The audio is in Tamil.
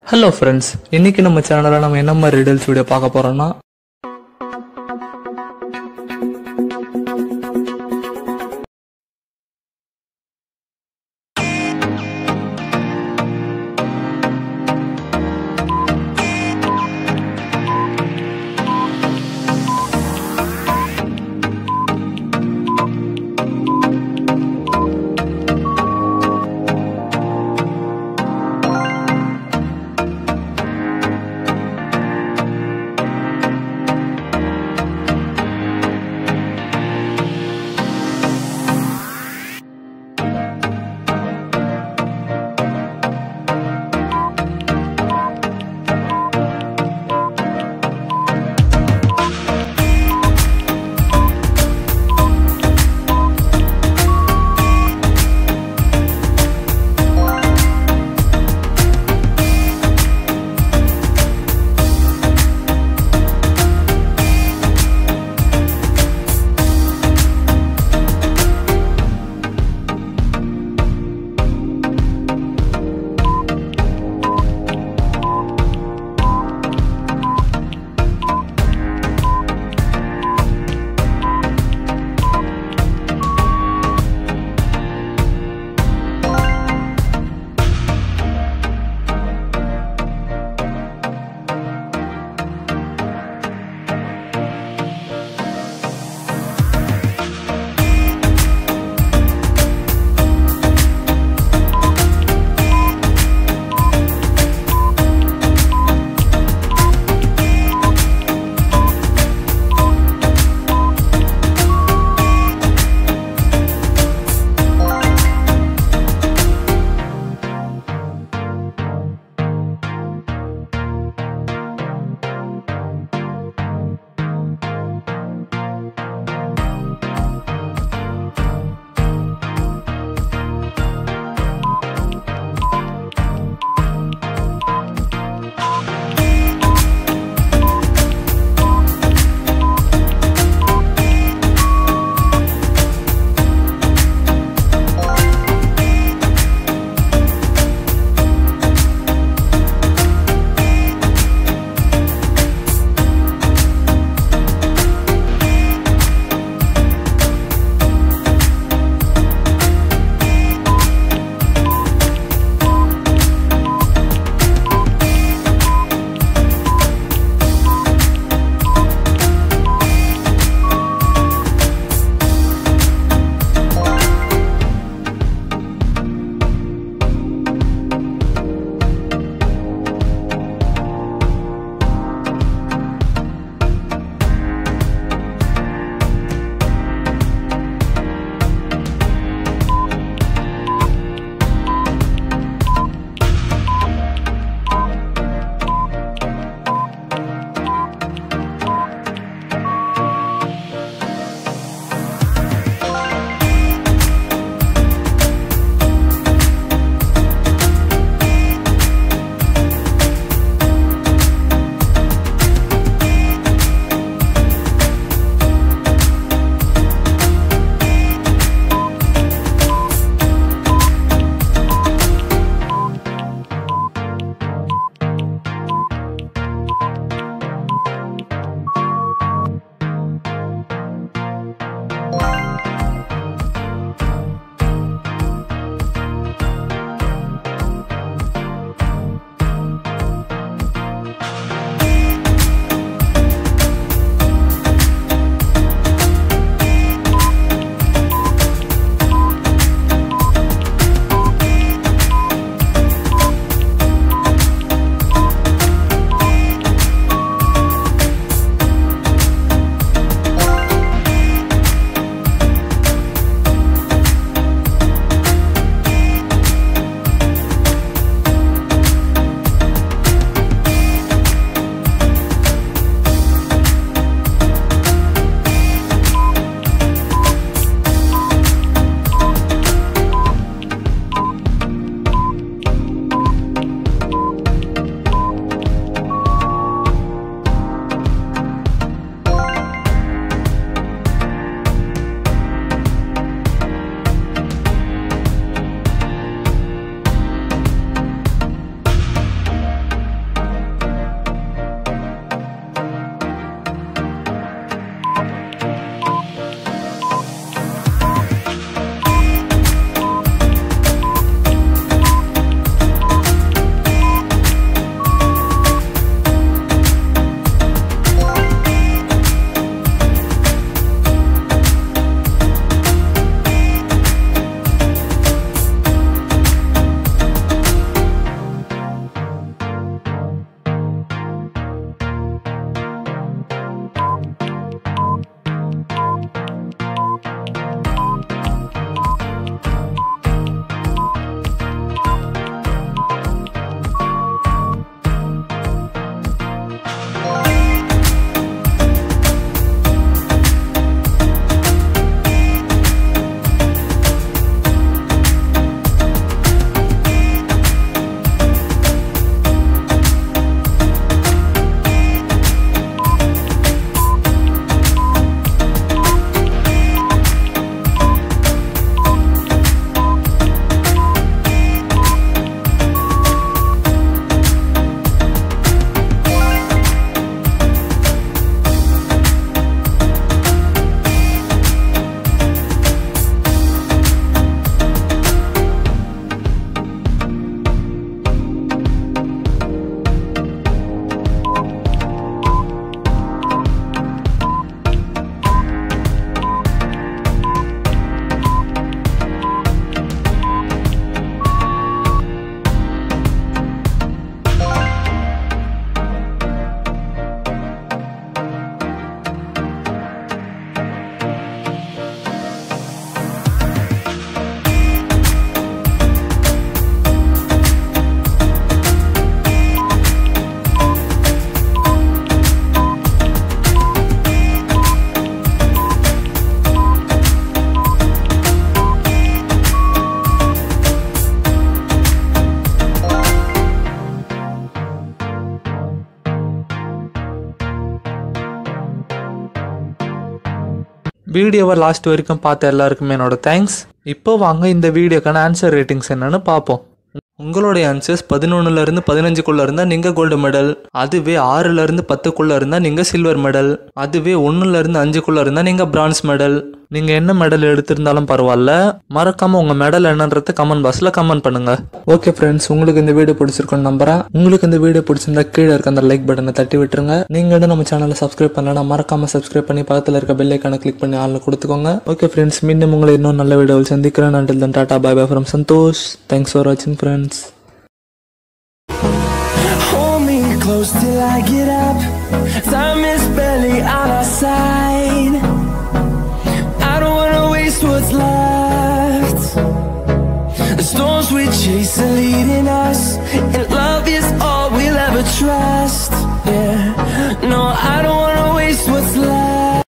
ஹலோ ஃப்ரெண்ட்ஸ் இன்னைக்கு நம்ம சேனலில் நம்ம என்ன மாதிரி ரிடல்ஸ் வீடியோ பார்க்க போறோம்னா வீடியோவை லாஸ்ட் வரைக்கும் பார்த்த எல்லாருக்குமே என்னோட தேங்க்ஸ் இப்போ வாங்க இந்த வீடியோக்கான ஆன்சர் ரேட்டிங்ஸ் என்னன்னு பார்ப்போம் உங்களுடைய ஆன்சர்ஸ் பதினொன்னுலேருந்து பதினஞ்சுக்குள்ளே இருந்தால் நீங்கள் கோல்டு மெடல் அதுவே ஆறுலேருந்து பத்துக்குள்ளே இருந்தால் நீங்கள் சில்வர் மெடல் அதுவே ஒன்றுலேருந்து அஞ்சுக்குள்ளே இருந்தால் நீங்கள் பிரான்ஸ் மெடல் நீங்கள் என்ன மெடல் எடுத்திருந்தாலும் பரவாயில்ல மறக்காமல் உங்கள் மெடல் என்னன்றது கமெண்ட் பாக்ஸில் கமெண்ட் பண்ணுங்க ஓகே ஃப்ரெண்ட்ஸ் உங்களுக்கு இந்த வீடியோ பிடிச்சிருக்குன்னு நம்புறேன் உங்களுக்கு இந்த வீடியோ பிடிச்சிருந்தா கீழே இருக்க அந்த லைக் பட்டனை தட்டி விட்டுருங்க நீங்கள் இன்னும் நம்ம சேனலை சப்ஸ்கிரைப் பண்ணலன்னா மறக்காமல் சப்ஸ்கிரைப் பண்ணி பக்கத்தில் இருக்க பெல் ஐக்கானை கிளிக் பண்ணி ஆளில் கொடுத்துக்கோங்க ஓகே ஃப்ரெண்ட்ஸ் மீண்டும் உங்களை இன்னும் நல்ல வீடியோவில் சந்திக்கிறேன் நன்றி தன் tata bye bye from Santosh thanks for வாட்சிங் friends Hold me close till I get up. Time is barely on our side. I don't wanna waste what's left. The storms we chase are leading us, and love is